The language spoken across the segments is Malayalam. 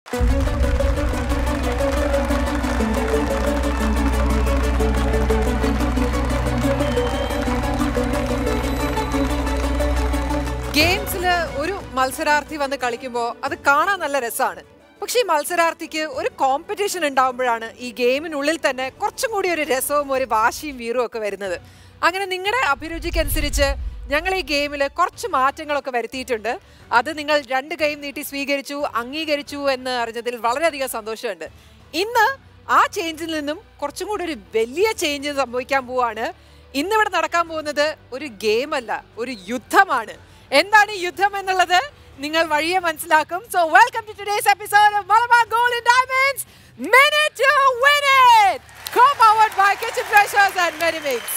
ഗെയിംസിൽ ഒരു മത്സരാർത്ഥി വന്ന് കളിക്കുമ്പോൾ അത് കാണാൻ നല്ല രസമാണ് പക്ഷേ ഈ മത്സരാർത്ഥിക്ക് ഒരു കോമ്പറ്റീഷൻ ഉണ്ടാകുമ്പോഴാണ് ഈ ഗെയിമിനുള്ളിൽ തന്നെ കുറച്ചും കൂടി ഒരു രസവും ഒരു വാശിയും വീറും ഒക്കെ വരുന്നത് അങ്ങനെ നിങ്ങളുടെ അഭിരുചിക്കനുസരിച്ച് ഞങ്ങൾ ഈ ഗെയിമിൽ കുറച്ച് മാറ്റങ്ങളൊക്കെ വരുത്തിയിട്ടുണ്ട് അത് നിങ്ങൾ രണ്ട് കൈയും നീട്ടി സ്വീകരിച്ചു അംഗീകരിച്ചു എന്ന് അറിഞ്ഞതിൽ വളരെയധികം സന്തോഷമുണ്ട് ഇന്ന് ആ ചേഞ്ചിൽ നിന്നും കുറച്ചും കൂടി ഒരു വലിയ ചേഞ്ച് സംഭവിക്കാൻ പോവാണ് ഇന്നിവിടെ നടക്കാൻ പോകുന്നത് ഒരു ഗെയിം അല്ല ഒരു യുദ്ധമാണ് എന്താണ് ഈ യുദ്ധം എന്നുള്ളത് നിങ്ങൾ വഴിയെ മനസ്സിലാക്കും so welcome to today's episode of Malabar gold and diamonds minute to win it co powered by kitchen freshers and Medimix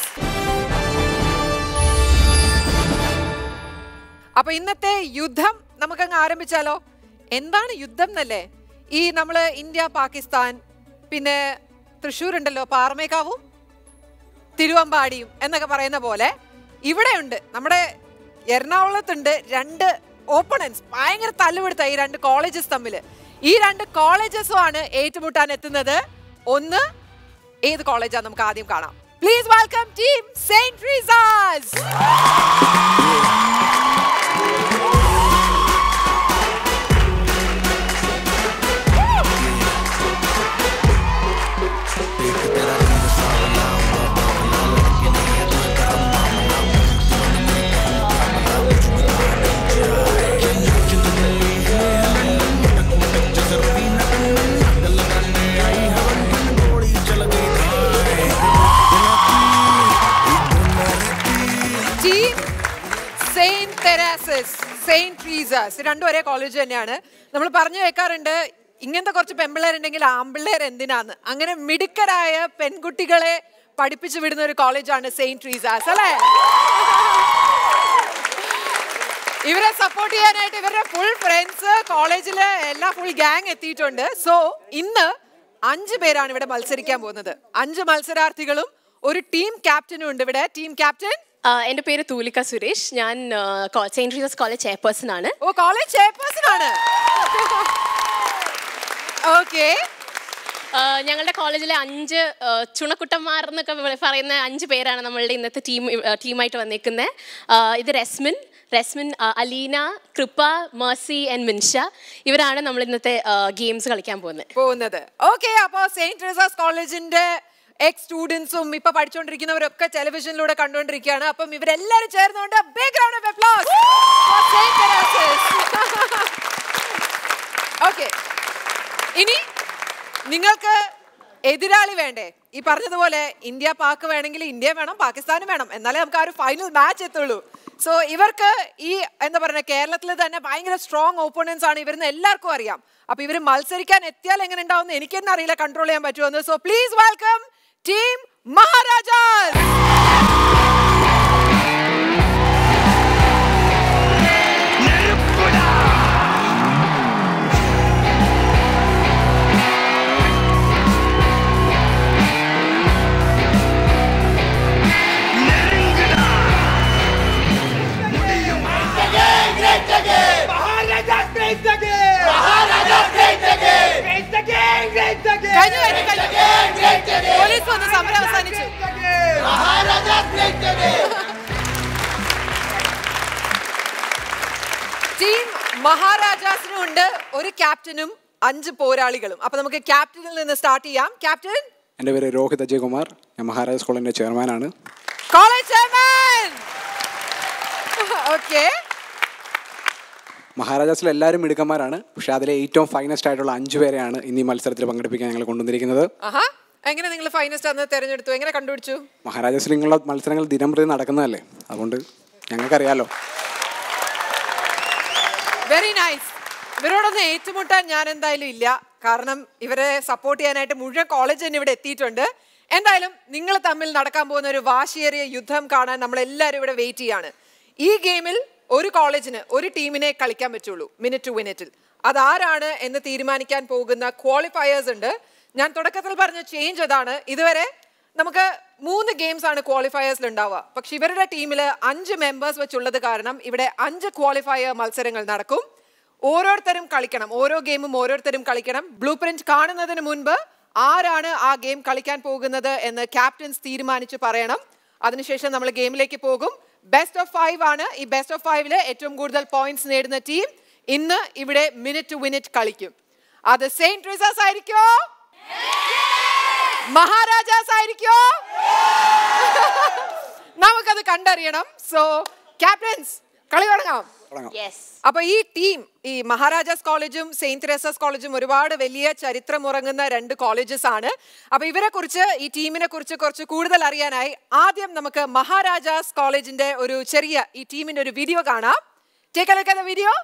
അപ്പൊ ഇന്നത്തെ യുദ്ധം നമുക്കങ്ങ് ആരംഭിച്ചാലോ എന്താണ് യുദ്ധം എന്നല്ലേ ഈ നമ്മള് ഇന്ത്യ പാകിസ്ഥാൻ പിന്നെ തൃശ്ശൂർ ഉണ്ടല്ലോ പാറമേക്കാവും തിരുവമ്പാടിയും എന്നൊക്കെ പറയുന്ന പോലെ ഇവിടെയുണ്ട് നമ്മുടെ എറണാകുളത്തുണ്ട് രണ്ട് ഓപ്പണൻസ് ഭയങ്കര തല്ലുപിടുത്ത ഈ രണ്ട് കോളേജസ് തമ്മിൽ ഈ രണ്ട് കോളേജസും ആണ് ഏറ്റുമുട്ടാൻ എത്തുന്നത് ഒന്ന് ഏത് കോളേജാണ് നമുക്ക് ആദ്യം കാണാം please welcome team saint Teresa's team saint Teresa's saint Teresa's രണ്ടും ഒരേ കോളേജ് തന്നെയാണ് നമ്മൾ പറഞ്ഞു കേൾക്കാറുണ്ട് ഇങ്ങനത്തെ കുറച്ച് പെൺപിള്ളേരുണ്ടെങ്കിൽ ആമ്പിള്ളേർ എന്തിനാന്ന് അങ്ങനെ മിടുക്കരായ പെൺകുട്ടികളെ പഠിപ്പിച്ചു വിടുന്ന ഒരു കോളേജാണ് സെയിന്റ് ട്രീസാസ് അല്ലേ ഇവരെ സപ്പോർട്ട് ചെയ്യാനായിട്ട് ഇവരുടെ ഫുൾ ഫ്രണ്ട്സ് കോളേജില് എല്ലാ ഫുൾ ഗ്യാങ് എത്തിയിട്ടുണ്ട് സോ ഇന്ന് അഞ്ച് പേരാണ് ഇവിടെ മത്സരിക്കാൻ പോകുന്നത് അഞ്ച് മത്സരാർത്ഥികളും ഒരു ടീം ക്യാപ്റ്റനും ഉണ്ട് ഇവിടെ ടീം ക്യാപ്റ്റൻ ആഹ് എൻ്റെ പേര് തൂലിക സുരേഷ് ഞാൻ സെയിൻറ്റ് റീസസ് കോളേജ് ചെയർപേഴ്സൺ ആണ് ഓ കോളേജ് ചെയർപേഴ്സൺ ആണ് ഓക്കെ ആഹ് ഞങ്ങളുടെ കോളേജിലെ അഞ്ച് ആഹ് ചുണക്കുട്ടന്മാർ എന്നൊക്കെ വി- പറയുന്ന അഞ്ച് പേരാണ് നമ്മളുടെ ഇന്നത്തെ ടീം ടീമായിട്ട് വന്നേക്കുന്നത് ഇത് റെസ്മിൻ റെസ്മിൻ ആഹ് അലീന കൃപ മേഴ്സി ആൻഡ് മിൻഷ ഇവരാണ് നമ്മൾ ഇന്നത്തെ ഗെയിംസ് കളിക്കാൻ പോകുന്നത് പോകുന്നത് ഓക്കെ അപ്പോ സെയിന്റ് ട്രീസാസ് കോളേജിന്റെ എക്സ് സ്റ്റുഡൻസും ഇപ്പൊ പഠിച്ചുകൊണ്ടിരിക്കുന്നവരൊക്കെ ടെലിവിഷനിലൂടെ കണ്ടുകൊണ്ടിരിക്കുകയാണ് അപ്പം ഇവരെല്ലാരും ചേർന്നുകൊണ്ട് big round of applause okay ഇനി നിങ്ങൾക്ക് എതിരാളി വേണ്ടേ ഈ പറഞ്ഞതുപോലെ ഇന്ത്യ പാക് വേണമെങ്കിൽ ഇന്ത്യ വേണം പാകിസ്ഥാനും വേണം എന്നാലേ നമുക്ക് ആ ഒരു ഫൈനൽ മാച്ച് എത്തുള്ളൂ സോ ഇവർക്ക് ഈ എന്താ പറയുക കേരളത്തിൽ തന്നെ ഭയങ്കര സ്ട്രോങ് ഓപ്പോണൻസ് ആണ് ഇവരെന്ന് എല്ലാവർക്കും അറിയാം അപ്പൊ ഇവർ മത്സരിക്കാൻ എത്തിയാൽ എങ്ങനെ ഉണ്ടാവും എനിക്ക് തന്നെ അറിയില്ല കൺട്രോൾ ചെയ്യാൻ പറ്റുമെന്ന് so please welcome team Maharaja's കഴിഞ്ഞു കഴിഞ്ഞു കഴിഞ്ഞു പോലീസ് വന്ന് സമരം അവസാനിച്ചു ടീം മഹാരാജാസിനും ഉണ്ട് ഒരു ക്യാപ്റ്റനും അഞ്ച് പോരാളികളും അപ്പൊ നമുക്ക് ക്യാപ്റ്റനിൽ നിന്ന് സ്റ്റാർട്ട് ചെയ്യാം ക്യാപ്റ്റൻ എൻ്റെ പേര് രോഹിത് അജയകുമാർ ഞാൻ മഹാരാജ് സ്കൂളിൻ്റെ ചെയർമാനാണ് കോളേജ് ചെയർമാൻ ഓക്കെ മഹാരാജാസിൽ എല്ലാവരും മിടുക്കന്മാരാണ് പക്ഷേ അതിലെ ഏറ്റവും ഫൈനസ്റ്റ് ആയിട്ടുള്ള അഞ്ച് പേരെയാണ് ഇന്ന് ഈ മത്സരത്തിൽ പങ്കെടുപ്പിക്കാൻ ഞങ്ങൾ കൊണ്ടുവന്നിരിക്കുന്നത് ആഹാ എങ്ങനെ നിങ്ങൾ ഫൈനസ്റ്റ് അന്ന് തെരഞ്ഞെടുത്തു എങ്ങനെ കണ്ടുപിടിച്ചു മഹാരാജാസിൽ നിന്നുള്ള മത്സരങ്ങൾ ദിനം പ്രതി നടക്കുന്നതല്ലേ അതുകൊണ്ട് ഞങ്ങൾക്കറിയാലോ വെരി നൈസ് ഇവരോടൊന്ന് ഏറ്റുമുട്ടാൻ ഞാൻ എന്തായാലും ഇല്ല കാരണം ഇവരെ സപ്പോർട്ട് ചെയ്യാനായിട്ട് മുഴുവൻ കോളേജ് തന്നെ ഇവിടെ എത്തിയിട്ടുണ്ട് എന്തായാലും നിങ്ങൾ തമ്മിൽ നടക്കാൻ പോകുന്ന ഒരു വാശിയേറിയ യുദ്ധം കാണാൻ നമ്മൾ എല്ലാവരും ഇവിടെ വെയിറ്റ് ചെയ്യാണ് ഈ ഗെയിമിൽ ഒരു കോളേജിന് ഒരു ടീമിനെ കളിക്കാൻ പറ്റുള്ളൂ മിനിറ്റ് ടു മിനിറ്റിൽ അതാരാണ് എന്ന് തീരുമാനിക്കാൻ പോകുന്ന ക്വാളിഫയേഴ്സ് ഉണ്ട് ഞാൻ തുടക്കത്തിൽ പറഞ്ഞ ചേഞ്ച് അതാണ് ഇതുവരെ നമുക്ക് മൂന്ന് ഗെയിംസ് ആണ് ക്വാളിഫയേഴ്സിൽ ഉണ്ടാവുക പക്ഷെ ഇവരുടെ ടീമിൽ അഞ്ച് മെമ്പേഴ്സ് വെച്ചുള്ളത് കാരണം ഇവിടെ അഞ്ച് ക്വാളിഫയർ മത്സരങ്ങൾ നടക്കും ഓരോരുത്തരും കളിക്കണം ഓരോ ഗെയിമും ഓരോരുത്തരും കളിക്കണം ബ്ലൂ പ്രിന്റ് കാണുന്നതിന് മുൻപ് ആരാണ് ആ ഗെയിം കളിക്കാൻ പോകുന്നത് എന്ന് ക്യാപ്റ്റൻസ് തീരുമാനിച്ച് പറയണം അതിനുശേഷം നമ്മൾ ഗെയിമിലേക്ക് പോകും ബെസ്റ്റ് ഓഫ് ഫൈവ് ആണ് ഈ ബെസ്റ്റ് ഓഫ് ഫൈവില് ഏറ്റവും കൂടുതൽ പോയിന്റ്സ് നേടുന്ന ടീം ഇന്ന് ഇവിടെ മിനിറ്റ് ടു മിനിറ്റ് കളിക്കും അത് സെയിന്റ് ട്രീസസ് ആയിരിക്കോ മഹാരാജാസ് ആയിരിക്കോ നമുക്കത് കണ്ടറിയണം സോ ക്യാപ്റ്റൻസ് കളി തുടങ്ങാം തുടങ്ങാം യെസ് അപ്പൊ ഈ ടീം ഈ മഹാരാജാസ് കോളേജും സെയിന്റ് തെരേസസ് കോളേജും ഒരുപാട് വലിയ ചരിത്രമുറങ്ങുന്ന രണ്ട് കോളേജസ് ആണ് അപ്പൊ ഇവരെ കുറിച്ച് ഈ ടീമിനെ കുറിച്ച് കുറച്ച് കൂടുതൽ അറിയാനായി ആദ്യം നമുക്ക് മഹാരാജാസ് കോളേജിന്റെ ഒരു ചെറിയ ഈ ടീമിന്റെ ഒരു വീഡിയോ കാണാം ടേക്ക് ലുക്ക് അറ്റ് വീഡിയോ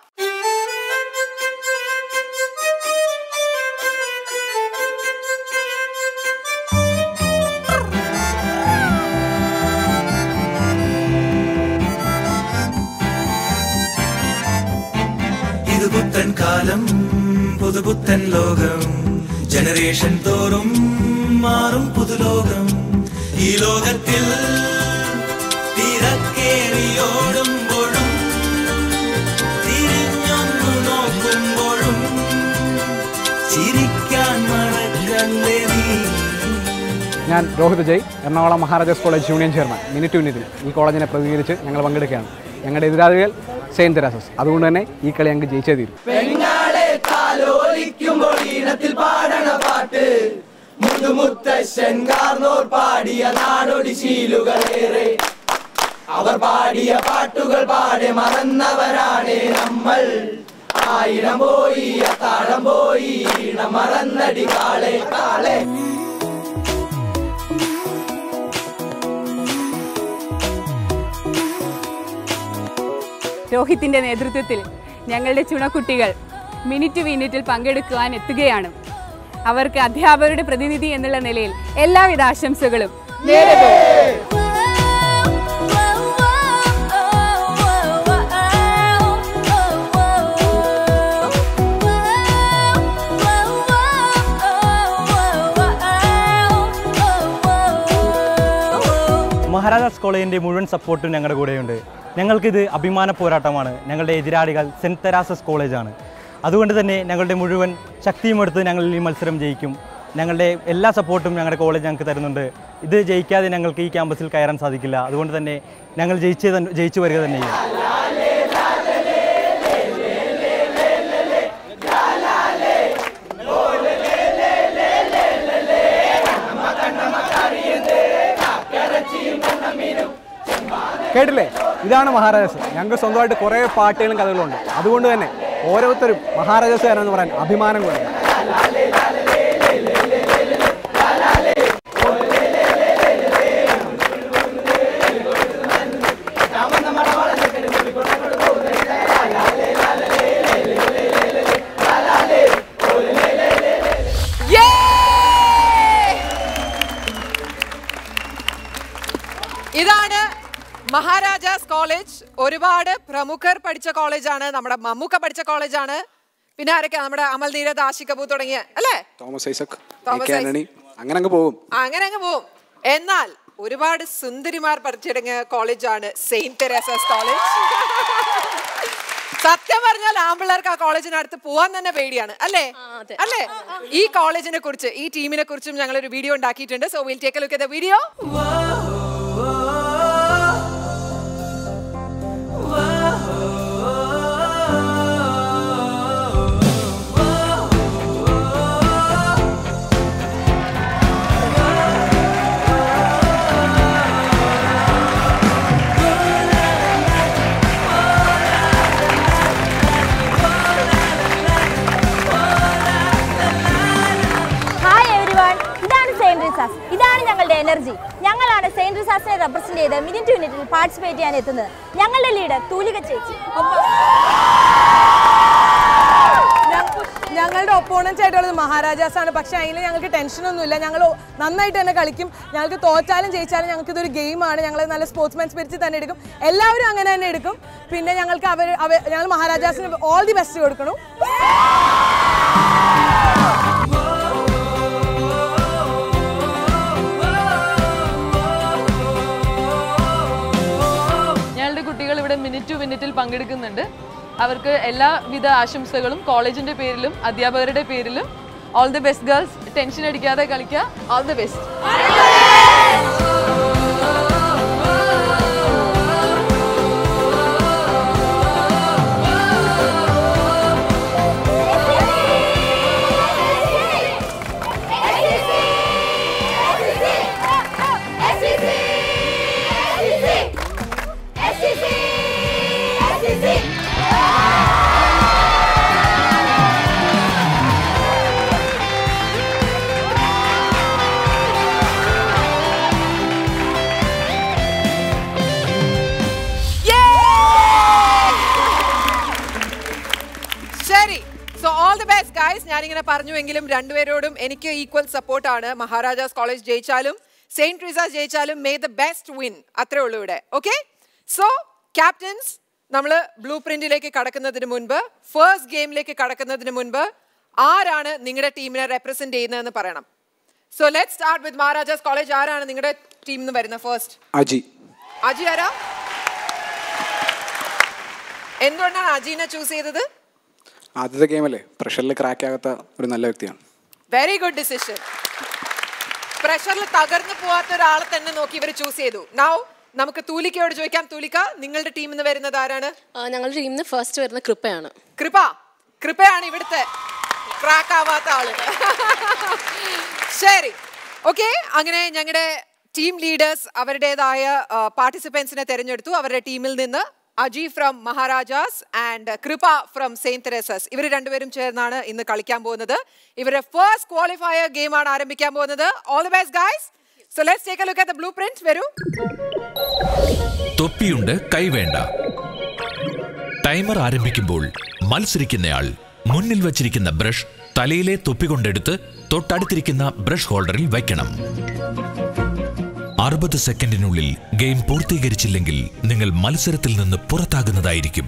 ഇത് പുത്തൻ കാലം പുതുപുത്തൻ ലോകം ജനറേഷൻ തോറും മാറും പുതുലോകം ഈ ലോകത്തിൽ തിരക്കേറിയോടുമ്പോഴും തിരിഞ്ഞൊന്നു നോക്കുമ്പോഴും ചിരിക്കാൻ മറക്കല്ലേ നീ ഞാൻ Rohit Jai Ernakulam Maharaja's college union chairman minute മിനിറ്റിൽ ഈ കോളേജിനെ പ്രതിനിധീകരിച്ച് ഞങ്ങൾ പങ്കെടുക്കുകയാണ് ഞങ്ങളുടെ എതിരാളികൾ സെയിൻറ്റ് തെരാസസ് അതുകൊണ്ട് തന്നെ ഈ കളി ഞങ്ങൾക്ക് ജയിച്ചേ തീരും പെങ്ങളെ താലോലിക്കുമ്പോൾ ഈണത്തിൽ പാടണ പാട്ട് മുതുമുത്തശ്ശൻ കാർന്നോർ പാടിയ നാടൊടി ശീലുകളേറെ അവർ പാടിയ പാട്ടുകൾ പാടെ മറന്നവരാണ് നമ്മൾ ആയിരം പോയി അത്താഴം പോയി ഈണം മറന്നടി കാളെ കാളെ രോഹിത്തിന്റെ നേതൃത്വത്തിൽ ഞങ്ങളുടെ ചുണക്കുട്ടികൾ മിനിറ്റ് മിനിറ്റിൽ പങ്കെടുക്കുവാൻ എത്തുകയാണ് അവർക്ക് അധ്യാപകരുടെ പ്രതിനിധി എന്നുള്ള നിലയിൽ എല്ലാവിധ ആശംസകളും നേരിടും മഹാരാജാസ് കോളേജിൻ്റെ മുഴുവൻ സപ്പോർട്ടും ഞങ്ങളുടെ കൂടെയുണ്ട് ഞങ്ങൾക്കിത് അഭിമാന പോരാട്ടമാണ് ഞങ്ങളുടെ എതിരാളികൾ സെൻറ്റ് തെരാസസ് കോളേജാണ് അതുകൊണ്ട് തന്നെ ഞങ്ങളുടെ മുഴുവൻ ശക്തിയും എടുത്ത് ഞങ്ങൾ ഈ മത്സരം ജയിക്കും ഞങ്ങളുടെ എല്ലാ സപ്പോർട്ടും ഞങ്ങളുടെ കോളേജ് ഞങ്ങൾക്ക് തരുന്നുണ്ട് ഇത് ജയിക്കാതെ ഞങ്ങൾക്ക് ഈ ക്യാമ്പസിൽ കയറാൻ സാധിക്കില്ല അതുകൊണ്ട് തന്നെ ഞങ്ങൾ ജയിച്ച് തന്നെ ജയിച്ചു വരിക തന്നെ ചെയ്യും കേട്ടില്ലേ ഇതാണ് മഹാരാജാസ് ഞങ്ങൾക്ക് സ്വന്തമായിട്ട് കുറേ പാട്ടുകളും കഥകളും ഉണ്ട് അതുകൊണ്ട് തന്നെ ഓരോരുത്തരും മഹാരാജാസുകാരെന്ന് പറയാൻ അഭിമാനം കൊണ്ട് ഇതാണ് മഹാരാജാസ് കോളേജ് ഒരുപാട് പ്രമുഖർ പഠിച്ച കോളേജാണ് നമ്മുടെ മമ്മൂക്ക പഠിച്ച കോളേജാണ് പിന്നെ ആരൊക്കെയാ നമ്മുടെ അമൽ നീരദ് ആശി കപൂർ തുടങ്ങിയ അല്ലേ തോമസ് ഐസക് തോമസ് എ കെ ആന്റണി അങ്ങനെ അങ്ങ് പോകും അങ്ങനെ അങ്ങ് പോവും എന്നാൽ ഒരുപാട് സുന്ദരിമാർ പഠിച്ചിടങ്ങിയ കോളേജാണ് സെയിന്റ് തെരേസസ് കോളേജ് സത്യം പറഞ്ഞാൽ ആമ്പിള്ളേർക്ക് ആ കോളേജിനടുത്ത് പോവാൻ തന്നെ പേടിയാണ് അല്ലേ ആ, അതെ. അല്ലേ ഈ കോളേജിനെ കുറിച്ച് ഈ ടീമിനെ കുറിച്ചും ഞങ്ങൾ ഒരു വീഡിയോ ഉണ്ടാക്കിയിട്ടുണ്ട് so will take look video hi everyone ഇതാണ് സെയിന്റ് റിസാസ് ഇതാണ് ഞങ്ങളുടെ എനർജി ഞങ്ങളാണ് സെയിന്റ് റിസാസിനെ റെപ്രസെന്റ് ചെയ്ത് മിനിറ്റ് മിനിറ്റിൽ പാർട്ടിസിപ്പേറ്റ് ചെയ്യാൻ എത്തുന്നത് ഞങ്ങളുടെ ലീഡർ തൂലിക ചേച്ചി ഞങ്ങളുടെ ഒപ്പോണൻസ് ആയിട്ടുള്ളത് മഹാരാജാസ് ആണ് പക്ഷേ അതിൽ ഞങ്ങൾക്ക് ടെൻഷനൊന്നുമില്ല ഞങ്ങൾ നന്നായിട്ട് തന്നെ കളിക്കും ഞങ്ങൾക്ക് തോറ്റാലും ജയിച്ചാലും ഞങ്ങൾക്ക് ഇതൊരു ഗെയിമാണ് ഞങ്ങൾ നല്ല സ്പോർട്സ്മാൻ സ്പിരിറ്റ് തന്നെ എടുക്കും എല്ലാവരും അങ്ങനെ തന്നെ എടുക്കും പിന്നെ ഞങ്ങൾക്ക് അവർ അവർ ഞങ്ങൾ മഹാരാജാസിന് ഓൾ ദി ബെസ്റ്റ് കൊടുക്കണം ഞങ്ങളുടെ കുട്ടികൾ ഇവിടെ മിനിറ്റ് ടു മിനിറ്റിൽ പങ്കെടുക്കുന്നുണ്ട് അവർക്ക് എല്ലാവിധ ആശംസകളും കോളേജിന്റെ പേരിലും അധ്യാപകരുടെ പേരിലും all the best girls tension അടിക്കാതെ കളിക്കുക ഓൾ ദി ബെസ്റ്റ് ശരി so all the best guys ഞാനിങ്ങനെ പറഞ്ഞുവെങ്കിലും രണ്ടുപേരോടും എനിക്ക് ഈക്വൽ സപ്പോർട്ടാണ് മഹാരാജാസ് കോളേജ് ജയിച്ചാലും സെയിന്റ് ട്രീസാസ് ജയിച്ചാലും മേ ദ ബെസ്റ്റ് വിൻ അത്രേ ഉള്ളൂ ഇവിടെ ഓക്കെ സോ ക്യാപ്റ്റൻസ് നമ്മൾ ബ്ലൂ പ്രിന്റിലേക്ക് കടക്കുന്നതിന് മുൻപ് ഫേസ്റ്റ് ഗെയിമിലേക്ക് കടക്കുന്നതിന് മുൻപ് ആരാണ് നിങ്ങളുടെ ടീമിനെ റെപ്രസെന്റ് ചെയ്യുന്നതെന്ന് പറയണം so let start with Maharajas college ആരാണ് നിങ്ങളുടെ ടീമിൽ നിന്ന് വരുന്നത് ഫസ്റ്റ് അജി അജി ആരാ എന്തുകൊണ്ടാണ് അജീനെ ചൂസ് ചെയ്തത് ആദ്യത്തെ ഗെയിമല്ലേ പ്രഷറിൽ ക്രാക്ക് ആകാത്ത ഒരു നല്ല വ്യക്തിയാണ് വെരി ഗുഡ് ഡിസിഷൻ പ്രഷറിൽ തകർന്നു പോവാത്ത ഒരാളെ തന്നെ നോക്കി ഇവർ ചൂസ് ചെയ്തു നൗ നമുക്ക് തൂലിക്കയോട് ചോദിക്കാം തൂലിക്ക നിങ്ങളുടെ ടീമിൽ നിന്ന് വരുന്നത് ആരാണ് ആ, ഞങ്ങളുടെ ടീമിൽ നിന്ന് ഫസ്റ്റ് വരുന്ന കൃപയാണ് കൃപ കൃപയാണ് ഇവിടുത്തെ ക്രാക്ക് ആവാത്ത ആള് ശരി ഓക്കെ അങ്ങനെ ഞങ്ങളുടെ ടീം ലീഡേഴ്സ് അവരുടേതായ പാർട്ടിസിപ്പൻസിനെ തിരഞ്ഞെടുത്തു അവരുടെ ടീമിൽ നിന്ന് Aji from Maharajas and Kripa from Saint Teresa's ഇവർ രണ്ടുപേരും ചേർന്നാണ് ഇന്ന് കളിക്കാൻ പോകുന്നത് ഇവരുടെ ഫസ്റ്റ് ക്വാളിഫയർ ഗെയിമാണ് ആരംഭിക്കാൻ പോകുന്നത് all the best guys so let's take a look at the blue print വരൂ തൊപ്പിയുണ്ട് കൈവേണ്ട ടൈമർ ആരംഭിക്കുമ്പോൾ മത്സരിക്കുന്നയാൾ മുന്നിൽ വച്ചിരിക്കുന്ന ബ്രഷ് തലയിലെ തൊപ്പി കൊണ്ടെടുത്ത് തൊട്ടടുത്തിരിക്കുന്ന ബ്രഷ് ഹോൾഡറിൽ വയ്ക്കണം അറുപത് സെക്കൻഡിനുള്ളിൽ ഗെയിം പൂർത്തീകരിച്ചില്ലെങ്കിൽ നിങ്ങൾ മത്സരത്തിൽ നിന്ന് പുറത്താകുന്നതായിരിക്കും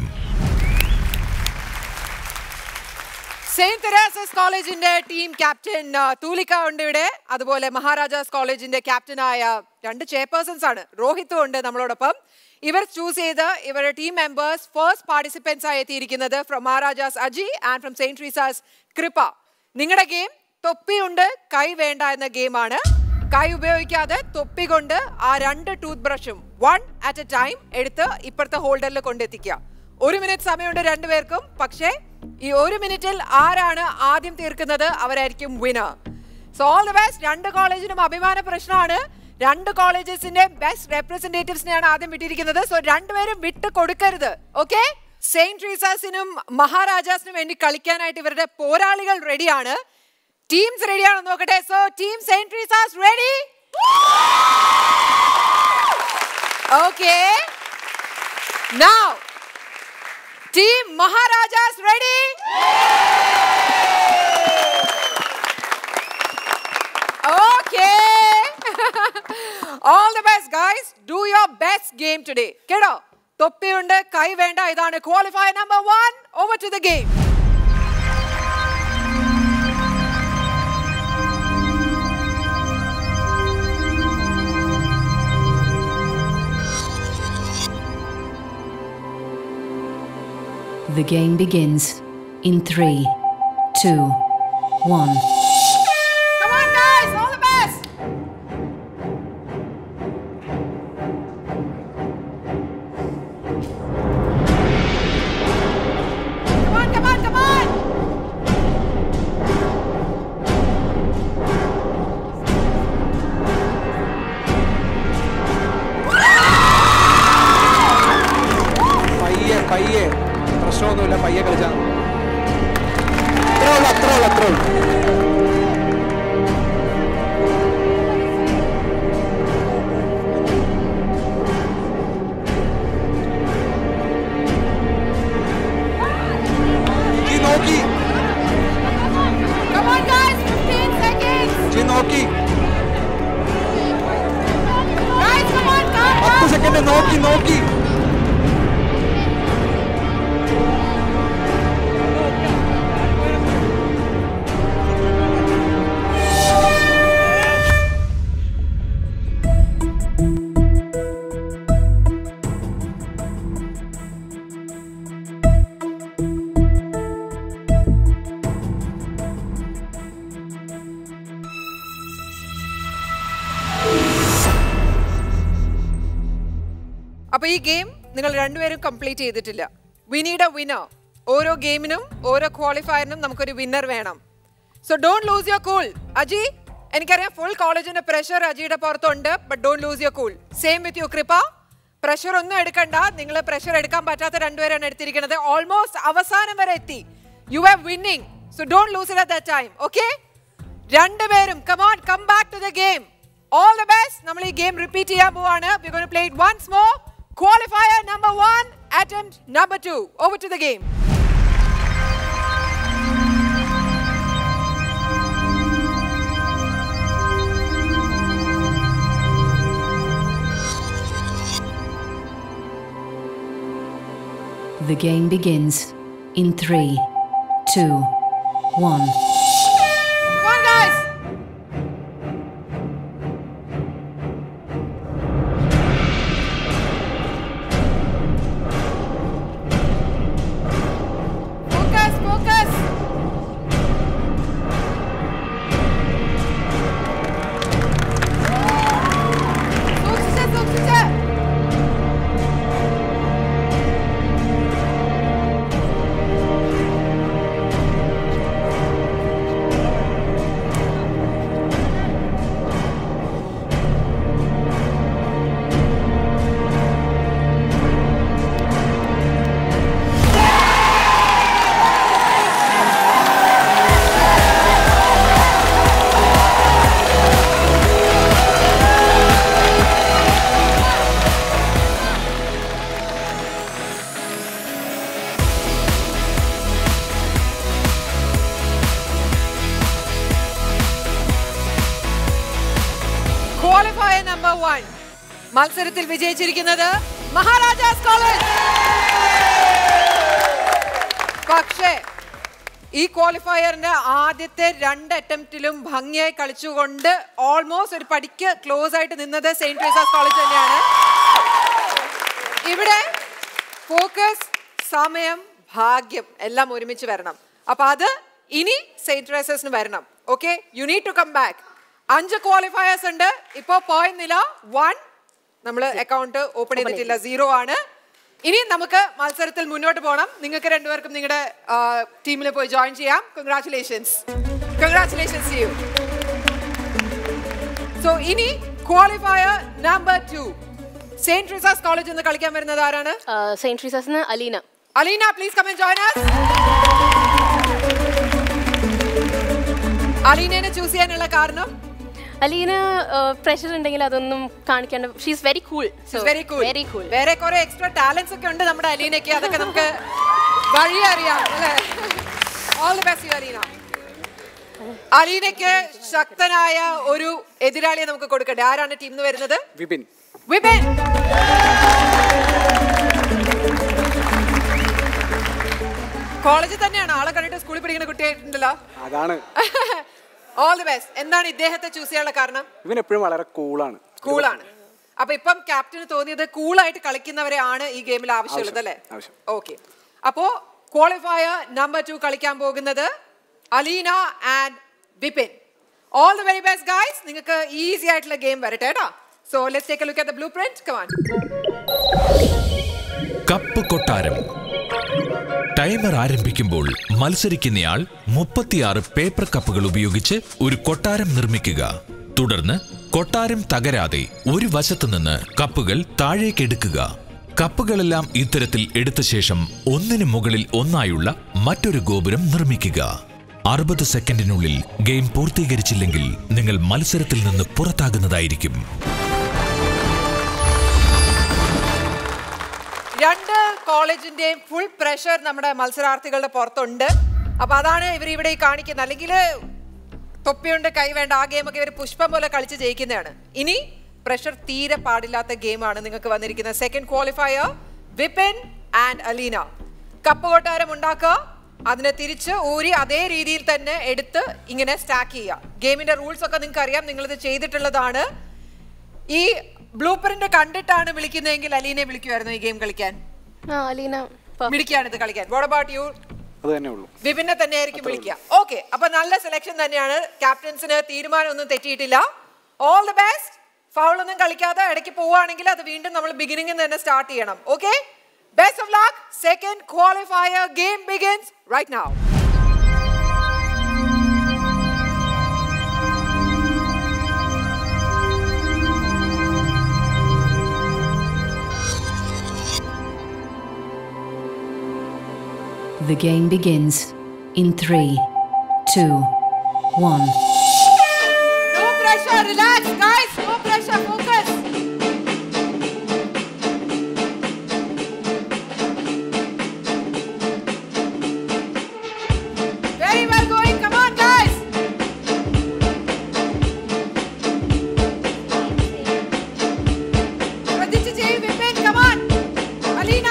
സെയിന്റ് തെരേസസ് കോളേജിന്റെ ടീം ക്യാപ്റ്റൻ ആ, തൂലിക ഉണ്ട് ഇവിടെ അതുപോലെ മഹാരാജാസ് കോളേജിന്റെ ക്യാപ്റ്റനായ രണ്ട് ചെയർപേഴ്സൺസ് ആണ് രോഹിത്തും ഉണ്ട് നമ്മളോടൊപ്പം ഇവർ ചൂസ് ചെയ്ത് ഇവരുടെ ടീം മെമ്പേഴ്സ് ഫസ്റ്റ് പാർട്ടിസിപ്പൻസ് ആയി എത്തിയിരിക്കുന്നത് from Maharajas Aji and from Saint Teresa's Kripa നിങ്ങളുടെ ഗെയിം തൊപ്പിയുണ്ട് കൈ വേണ്ട എന്ന ഗെയിമാണ് കൈ ഉപയോഗിക്കാതെ തൊപ്പി കൊണ്ട് ആ രണ്ട് ടൂത്ത് ബ്രഷും വൺ അറ്റ് എ ടൈം എടുത്ത് ഇപ്പുറത്തെ ഹോൾഡറിൽ കൊണ്ടെത്തിക്കുക ഒരു മിനിറ്റ് സമയമുണ്ട് രണ്ടുപേർക്കും പക്ഷേ ഈ ഒരു മിനിറ്റിൽ ആരാണ് ആദ്യം തീർക്കുന്നത് അവരായിരിക്കും winner so all the best രണ്ട് കോളേജിനും അഭിമാന പ്രശ്നമാണ് രണ്ട് കോളേജസിന്റെ ബെസ്റ്റ് റെപ്രസെന്റേറ്റീവ്സിനെയാണ് ആദ്യം വിട്ടിരിക്കുന്നത് സോ രണ്ടുപേരും വിട്ട് കൊടുക്കരുത് ഓക്കെ സെയിന്റ് ട്രീസാസിനും മഹാരാജാസിനും വേണ്ടി കളിക്കാനായിട്ട് ഇവരുടെ പോരാളികൾ റെഡിയാണ് ടീംസ് റെഡിയാണോ നോക്കട്ടെ so team Saint Teresa's ready okay Now, Team Maharajas ready? Okay. All the best, guys. Do your best game today. കേട്ടോ തൊപ്പിയുണ്ട് കൈ വേണ്ട ഇതാണ് qualify number one over to the game The game begins in three, two, one. Come on, guys. All the best. Come on, come on, come on. പയ്യെ പയ്യെ പ്രശ്നമൊന്നുമില്ല പയ്യെ കളിച്ചാൽ അത്രേ ഉള്ളൂ അത്രേ ഉള്ളൂ അത്രേ ഉള്ളൂ ഈ നോക്കി Come on, guys. 15 seconds. ഈ നോക്കി Guys, come on, come on. പത്ത് സെക്കൻഡ് നോക്കി നോക്കി അപ്പൊ ഈ ഗെയിം നിങ്ങൾ രണ്ടുപേരും കംപ്ലീറ്റ് ചെയ്തിട്ടില്ല വി നീഡ് എ വിന്നർ ഓരോ ഗെയിമിനും ഓരോ ക്വാളിഫയറിനും നമുക്കൊരു വിന്നർ വേണം so don't lose your cool Aji എനിക്കറിയാം ഫുൾ കോളേജിന്റെ പ്രഷർ അജിയുടെ പുറത്തുണ്ട് but don't lose your cool same with you Kripa pressure ഒന്നും എടുക്കണ്ട നിങ്ങൾ പ്രഷർ എടുക്കാൻ പറ്റാത്ത രണ്ടുപേരാണ് എടുത്തിരിക്കുന്നത് ഓൾമോസ്റ്റ് അവസാനം വരെ എത്തി you are winning so don't lose it at that time okay രണ്ടുപേരും come on come back to the game all the best നമ്മൾ ഈ ഗെയിം റിപ്പീറ്റ് ചെയ്യാൻ പോവാണ് we going to play it once more qualifier number 1 attempt number 2 over to the game The game begins in three, two, one. Come on guys Focus, focus. സൂക്ഷിച്ച്, സൂക്ഷിച്ച്. ക്വാളിഫയർ നമ്പർ വൺ മത്സരത്തിൽ വിജയിച്ചിരിക്കുന്നത് മഹാരാജാസ് കോളേജ് പക്ഷേ ഈ ക്വാളിഫയറിന്റെ ആദ്യത്തെ രണ്ട് അറ്റംപ്റ്റിലും ഭംഗിയായി കളിച്ചുകൊണ്ട് ഓൾമോസ്റ്റ് ഒരു പടിക്ക് ക്ലോസ് ആയിട്ട് നിന്നത് സെയിന്റ് ട്രീസാസ് കോളേജ് തന്നെയാണ് ഇവിടെ ഫോക്കസ് സമയം ഭാഗ്യം എല്ലാം ഒരുമിച്ച് വരണം അപ്പൊ അത് ഇനി സെയിന്റ് ട്രേസേഴ്സിന് വരണം okay you need to come back അഞ്ച് ക്വാളിഫയേഴ്സ് ഉണ്ട് ഇപ്പോ പോയിന്റ് നില വൺ നമ്മൾ അക്കൗണ്ട് ഓപ്പൺ ചെയ്തിട്ടില്ല സീറോ ആണ് ഇനി നമുക്ക് മത്സരത്തിൽ മുന്നോട്ട് പോകണം നിങ്ങൾക്ക് രണ്ടുപേർക്കും നിങ്ങളുടെ ടീമിൽ പോയി ജോയിൻ ചെയ്യാം കൺഗ്രാറ്റുലേഷൻസ് കൺഗ്രാറ്റുലേഷൻസ് ചെയ്യൂ സോ ഇനി qualifier number two Saint Teresa's college എന്ന് കളിക്കാൻ വരുന്നത് ആരാണ് Saint Teresa's Alina Alina please come and join us അലീനയെ ചൂസ് ചെയ്യാനുള്ള കാരണം അലീന പ്രഷർ ഉണ്ടെങ്കിൽ അതൊന്നും കാണിക്കാണ്ട് she's very cool very cool very cool വേറെ കുറെ എക്സ്ട്രാ ടാലൻസ് ഒക്കെ ഉണ്ട് നമ്മുടെ അലീനയ്ക്ക് അതൊക്കെ നമുക്ക് വഴി അറിയാം അല്ലേ ഓൾ ദി ബെസ്റ്റ് അലീന അലീനയ്ക്ക് ശക്തനായ ഒരു എതിരാളിയെ നമുക്ക് കൊടുക്കണ്ടേ ആരാണ് ടീം നിന്ന് വരുന്നത് വിപിൻ വിപിൻ കോളേജിൽ തന്നെയാണ് ആളെ കണ്ടിട്ട് സ്കൂളിൽ പഠിക്കുന്ന കുട്ടിയായിട്ടുണ്ടല്ലോ അതാണ് ഓൾ ദി ബെസ്റ്റ് എന്താണ് ഇദ്ദേഹത്തെ ചൂസ് ചെയ്യാനുള്ള കാരണം ഇവൻ എപ്പോഴും വളരെ കൂളാണ് കൂളാണ് അപ്പൊ ഇപ്പം ക്യാപ്റ്റന് തോന്നിയത് കൂളായിട്ട് കളിക്കുന്നവരെ ആണ് ഈ ഗെയിമിൽ ആവശ്യമുള്ളത് അല്ലേ ആവശ്യം. ഓക്കെ അപ്പോ ക്വാളിഫയർ നമ്പർ ടു കളിക്കാൻ പോകുന്നത് Alina and Vipin all the very best guys നിങ്ങൾക്ക് ഈസി ആയിട്ടുള്ള ഗെയിം വരട്ടെ കേട്ടോ so let's take a look at the blue print come on cup കൊട്ടാരം ടൈമർ ആരംഭിക്കുമ്പോൾ മത്സരിക്കുന്നയാൾ മുപ്പത്തിയാറ് പേപ്പർ കപ്പുകൾ ഉപയോഗിച്ച് ഒരു കൊട്ടാരം നിർമ്മിക്കുക തുടർന്ന് കൊട്ടാരം തകരാതെ ഒരു വശത്തു നിന്ന് കപ്പുകൾ താഴേക്കെടുക്കുക കപ്പുകളെല്ലാം ഇത്തരത്തിൽ എടുത്ത ശേഷം ഒന്നിനു മുകളിൽ ഒന്നായുള്ള മറ്റൊരു ഗോപുരം നിർമ്മിക്കുക അറുപത് സെക്കൻഡിനുള്ളിൽ ഗെയിം പൂർത്തീകരിച്ചില്ലെങ്കിൽ നിങ്ങൾ മത്സരത്തിൽ നിന്ന് പുറത്താകുന്നതായിരിക്കും രണ്ട് കോളേജിന്റെയും ഫുൾ പ്രഷർ നമ്മുടെ മത്സരാർത്ഥികളുടെ പുറത്തുണ്ട് അപ്പൊ അതാണ് ഇവർ ഇവിടെ ഈ കാണിക്കുന്നത് അല്ലെങ്കിൽ തൊപ്പിയുണ്ട് കൈ വേണ്ട ആ ഗെയിമൊക്കെ ഇവർ പുഷ്പം പോലെ കളിച്ച് ജയിക്കുന്നതാണ് ഇനി പ്രഷർ തീരെ പാടില്ലാത്ത ഗെയിമാണ് നിങ്ങൾക്ക് വന്നിരിക്കുന്നത് second qualifier Vipin and Alina cup കൊട്ടാരം ഉണ്ടാക്കുക അതിനെ തിരിച്ച് ഊരി അതേ രീതിയിൽ തന്നെ എടുത്ത് ഇങ്ങനെ സ്റ്റാക്ക് ചെയ്യുക ഗെയിമിന്റെ റൂൾസ് ഒക്കെ നിങ്ങൾക്ക് അറിയാം നിങ്ങളിത് ചെയ്തിട്ടുള്ളതാണ് ഈ ബ്ലൂ പ്രിന്റ് കണ്ടിട്ടാണ് വിളിക്കുന്നതെങ്കിൽ അലീനെ വിളിക്കുമായിരുന്നു ഈ ഗെയിം കളിക്കാൻ ആ അലീന മിടിക്കാണ് ഇത് കളിക്കാൻ വാട്ട് അബൌട്ട് യു അത് തന്നെ ഉള്ളൂ വിപിനെ തന്നെ ആയിരിക്കും വിളിക്കുക ഓക്കെ അപ്പൊ നല്ല സെലക്ഷൻ തന്നെയാണ് ക്യാപ്റ്റൻസിന് തീരുമാനമൊന്നും തെറ്റിയിട്ടില്ല ഓൾ ദി ബെസ്റ്റ് ഫൗളൊന്നും കളിക്കാതെ ഇടയ്ക്ക് പോവുകയാണെങ്കിൽ അത് വീണ്ടും നമ്മൾ ബിഗിനിങ്ങിൽ തന്നെ സ്റ്റാർട്ട് ചെയ്യണം okay best of luck second qualifier game begins right now The game begins in three, two, one. No pressure, relax, guys. No pressure, focus. Very well going. Come on, guys. ശ്രദ്ധിച്ച് ചെയ്യ്, വിപിൻ. Come on. അലീന.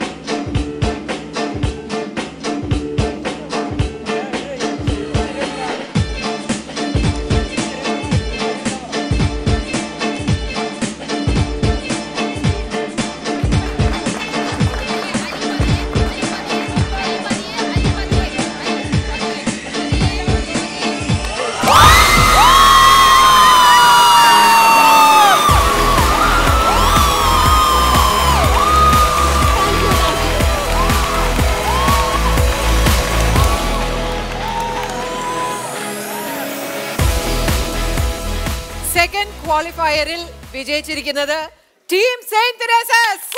സെക്കൻഡ് ക്വാളിഫയറിൽ വിജയിച്ചിരിക്കുന്നത് ടീം സെയിന്റ് തെരേസസ്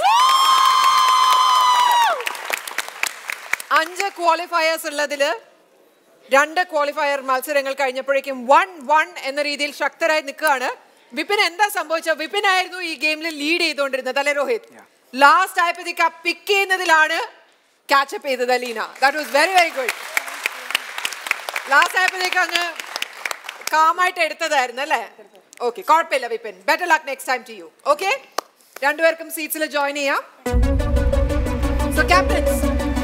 അഞ്ച് ക്വാളിഫയേഴ്സ് ഉള്ളതില് രണ്ട് ക്വാളിഫയർ മത്സരങ്ങൾ കഴിഞ്ഞപ്പോഴേക്കും വൺ വൺ എന്ന രീതിയിൽ ശക്തരായി നിൽക്കുകയാണ് വിപിൻ എന്താ സംഭവിച്ചത് വിപിൻ ആയിരുന്നു ഈ ഗെയിമിൽ ലീഡ് ചെയ്തുകൊണ്ടിരുന്നത് അല്ലെ രോഹിത് ലാസ്റ്റ് ആയപ്പോഴത്തേക്ക് ആ പിക്ക് ചെയ്യുന്നതിലാണ് ക്യാച്ചപ്പ് ചെയ്തത് Alina that was very very good last ആയപ്പോഴത്തേക്ക് അങ്ങ് കാമായിട്ട് എടുത്തതായിരുന്നു അല്ലേ ഓക്കെ കുഴപ്പമില്ല Vipin better luck next time to you okay രണ്ടുപേർക്കും സീറ്റ്സിൽ ജോയിൻ ചെയ്യാം സോ ക്യാപ്റ്റൻസ്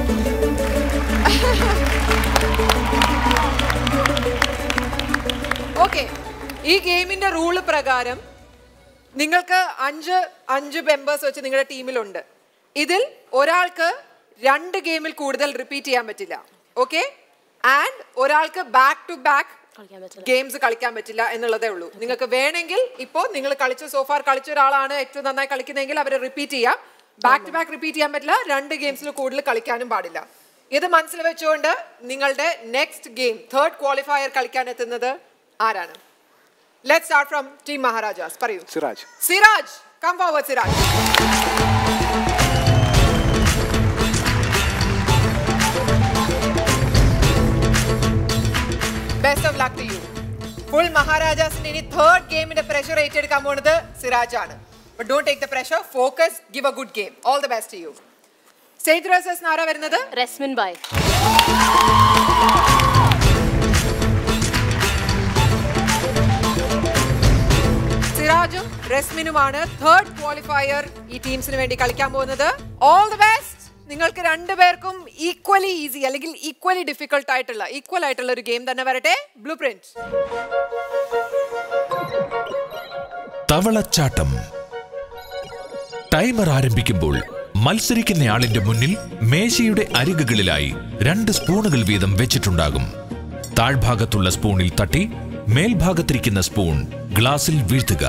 ഓക്കെ ഈ ഗെയിമിന്റെ റൂള് പ്രകാരം നിങ്ങൾക്ക് അഞ്ച് അഞ്ച് മെമ്പേഴ്സ് വെച്ച് നിങ്ങളുടെ ടീമിലുണ്ട് ഇതിൽ ഒരാൾക്ക് രണ്ട് ഗെയിമിൽ കൂടുതൽ റിപ്പീറ്റ് ചെയ്യാൻ പറ്റില്ല ഓക്കെ ആൻഡ് ഒരാൾക്ക് ബാക്ക് ടു ബാക്ക് ഗെയിംസ് കളിക്കാൻ പറ്റില്ല എന്നുള്ളതേ ഉള്ളൂ നിങ്ങൾക്ക് വേണമെങ്കിൽ ഇപ്പോൾ നിങ്ങൾ കളിച്ച സോഫാർ കളിച്ച ഒരാളാണ് ഏറ്റവും നന്നായി കളിക്കുന്നതെങ്കിൽ അവരെ റിപ്പീറ്റ് ചെയ്യാം ബാക്ക് ടു ബാക്ക് റിപ്പീറ്റ് ചെയ്യാൻ പറ്റില്ല രണ്ട് ഗെയിംസിൽ കൂടുതൽ കളിക്കാനും പാടില്ല ഇത് മനസ്സിൽ വെച്ചുകൊണ്ട് നിങ്ങളുടെ നെക്സ്റ്റ് ഗെയിം തേർഡ് ക്വാളിഫയർ കളിക്കാൻ എത്തുന്നത് ആരാണ് let start from team Maharajas പറയൂ Siraj Siraj come forward Siraj best of luck to you full മഹാരാജാസിന് ഇനി തേർഡ് ഗെയിമിന്റെ പ്രഷർ ഏറ്റെടുക്കാൻ പോകുന്നത് സിറാജ് ആണ് but don't take the pressure focus give a good game all the best to you Saint Teresa's ആരാ വരുന്നത് റസ്മിൻ ബായ് സിറാജും റസ്മിനുമാണ് തേർഡ് ക്വാളിഫയർ ഈ ടീംസിന് വേണ്ടി കളിക്കാൻ പോകുന്നത് ഓൾ ദി ബെസ്റ്റ് നിങ്ങൾക്ക് രണ്ടുപേർക്കും ഈക്വലി ഈസി അല്ലെങ്കിൽ ഈക്വലി ഡിഫിക്കൽട്ട് ആയിട്ടുള്ള ഈക്വൽ ആയിട്ടുള്ള ഒരു ഗെയിം തന്നെ വരട്ടെ ബ്ലൂ പ്രിന്റ് തവളച്ചാട്ടം ടൈമർ ആരംഭിക്കുമ്പോൾ മത്സരിക്കുന്നയാളിന്റെ മുന്നിൽ മേശയുടെ അരികുകളിലായി രണ്ട് സ്പൂണുകൾ വീതം വെച്ചിട്ടുണ്ടാകും താഴ്ഭാഗത്തുള്ള സ്പൂണിൽ തട്ടി മേൽഭാഗത്തിരിക്കുന്ന സ്പൂൺ ഗ്ലാസിൽ വീഴ്ത്തുക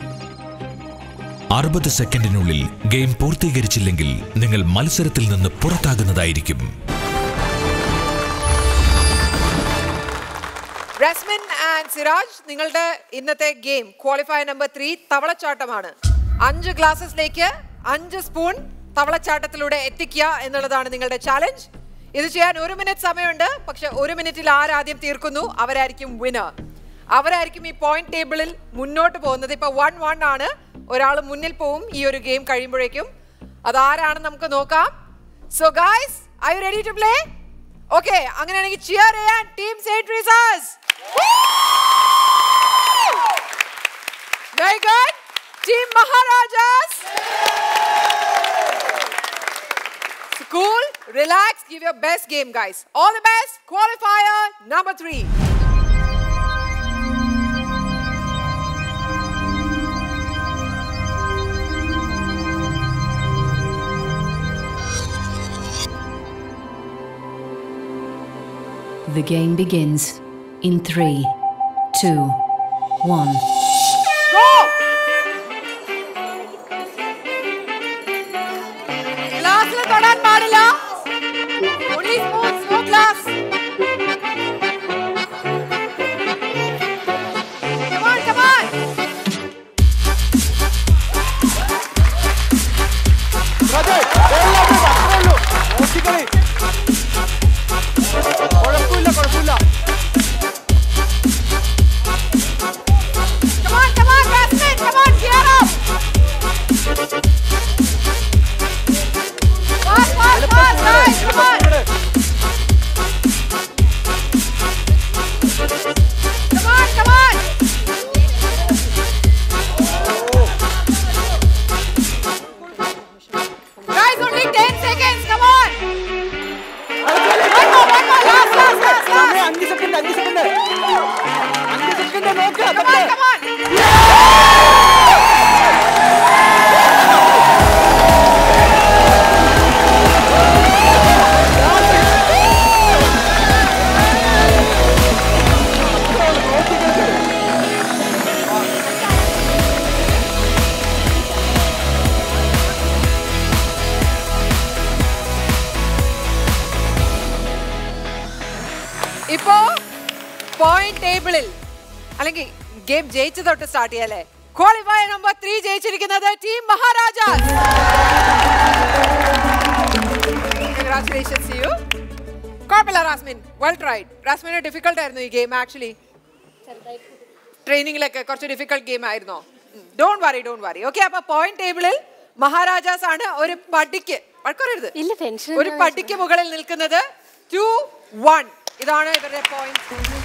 അറുപത് സെക്കൻഡിനുള്ളിൽ ഗെയിം പൂർത്തീകരിച്ചില്ലെങ്കിൽ നിങ്ങൾ മത്സരത്തിൽ നിന്ന് പുറത്താകുന്നതായിരിക്കും റസ്മിൻ ആൻഡ് സിറാജ് നിങ്ങളുടെ ഇന്നത്തെ ഗെയിം ക്വാളിഫയർ നമ്പർ ത്രീ തവളച്ചാട്ടമാണ് അഞ്ച് ഗ്ലാസസിലേക്ക് അഞ്ച് സ്പൂൺ തവളച്ചാട്ടത്തിലൂടെ എത്തിക്കുക എന്നുള്ളതാണ് നിങ്ങളുടെ ചാലഞ്ച് ഇത് ചെയ്യാൻ ഒരു മിനിറ്റ് സമയമുണ്ട് പക്ഷെ ഒരു മിനിറ്റിൽ ആരാദ്യം തീർക്കുന്നു അവരായിരിക്കും വിനർ അവരായിരിക്കും ഈ പോയിന്റ് ടേബിളിൽ മുന്നോട്ട് പോകുന്നത് ഇപ്പൊ വൺ വൺ ആണ് ഒരാൾ മുന്നിൽ പോവും ഈ ഒരു ഗെയിം കഴിയുമ്പോഴേക്കും അതാരാണെന്ന് നമുക്ക് നോക്കാം so guys I you ready to play okay അങ്ങനെയാണെങ്കിൽ ചിയർ ചെയ്യാൻ team Saint Teresa's very good team Maharajas Cool, relax, give your best game, guys. All the best. Qualifier number three. The game begins in three, two, one. Go! ഇപ്പോ പോയിന്റ് ടേബിളിൽ അല്ലെങ്കിൽ ഗെയിം ജയിച്ചു തൊട്ട് സ്റ്റാർട്ട് ചെയ്യാല്ലേ ക്വാളിഫൈ നമ്പർ ത്രീ ജയിച്ചിരിക്കുന്നത് ടീം മഹാരാജാസ് കൺഗ്രാറ്റുലേഷൻസ് യു കുഴപ്പമില്ല റാസ്മിൻ വെൽ ട്രൈഡ് റാസ്മിന് ഡിഫിക്കൽട്ട് ആയിരുന്നു ഈ ഗെയിം ആക്ച്വലി ട്രെയിനിങ്ങിലൊക്കെ കുറച്ച് ഡിഫിക്കൽട്ട് ഗെയിം ആയിരുന്നോ don't worry don't worry okay അപ്പൊ പോയിന്റ് ടേബിളിൽ മഹാരാജാസ് ആണ് ഒരു പടിക്ക് വഴക്കറിയരുത് ഇല്ല ടെൻഷൻ ഒരു പടിക്ക് മുകളിൽ നിൽക്കുന്നത് ടു വൺ ഇതാണ് ഇവരുടെ പോയിന്റ്